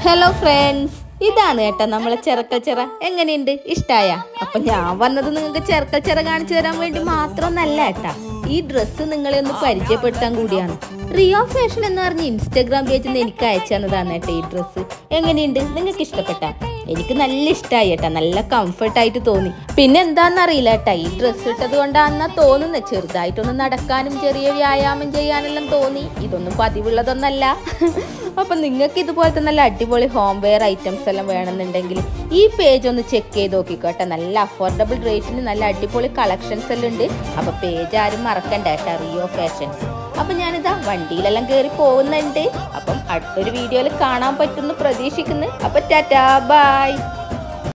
hello friends ഇതാണ് കേട്ടോ നമ്മളെ ചെറുക്കൽ ചിറ എങ്ങനെയുണ്ട് ഇഷ്ടായ അപ്പൊ ഞാൻ വന്നത് നിങ്ങൾക്ക് ചെറുക്കൽ ചിറ കാണിച്ചു തരാൻ വേണ്ടി മാത്രമൊന്നല്ല കേട്ടാ ഈ ഡ്രസ്സ് നിങ്ങളെ ഒന്ന് പരിചയപ്പെടുത്താൻ കൂടിയാണ് റിയോ ഫാഷൻ എന്ന് പറഞ്ഞ ഇൻസ്റ്റാഗ്രാം പേജിൽ നിന്ന് എനിക്ക് അയച്ചു തന്നതാണ് കേട്ടോ ഈ ഡ്രസ്സ് എങ്ങനെയുണ്ട് നിങ്ങൾക്ക് ഇഷ്ടപ്പെട്ട എനിക്ക് നല്ല ഇഷ്ടമായി കേട്ടാ നല്ല കംഫർട്ട് ആയിട്ട് തോന്നി പിന്നെ എന്താണെന്നറിയില്ല കേട്ടാ ഈ ഡ്രസ്സ് ഇട്ടത് കൊണ്ടാണെന്നാ തോന്നുന്നത് ചെറുതായിട്ടൊന്ന് നടക്കാനും ചെറിയ വ്യായാമം ചെയ്യാനെല്ലാം തോന്നി ഇതൊന്നും പതിവുള്ളതൊന്നല്ല അപ്പൊ നിങ്ങൾക്ക് ഇതുപോലത്തെ നല്ല അടിപൊളി ഹോം വെയർ ഐറ്റംസ് എല്ലാം വേണമെന്നുണ്ടെങ്കിൽ ഈ പേജ് ഒന്ന് ചെക്ക് ചെയ്ത് നോക്കിക്കോട്ടെ നല്ല അഫോർഡബിൾ റേറ്റിന് നല്ല അടിപൊളി കളക്ഷൻസ് എല്ലാം ഉണ്ട് അപ്പൊ പേജ് ആരും മറക്കണ്ട കേട്ടോ റിയോ ഫാഷൻസ് അപ്പൊ ഞാനിതാ വണ്ടിയിലെല്ലാം കയറി പോകുന്നുണ്ട് അപ്പം അടുത്തൊരു വീഡിയോയിൽ കാണാൻ പറ്റുമെന്ന് പ്രതീക്ഷിക്കുന്നു അപ്പൊ ടാറ്റാ ബൈ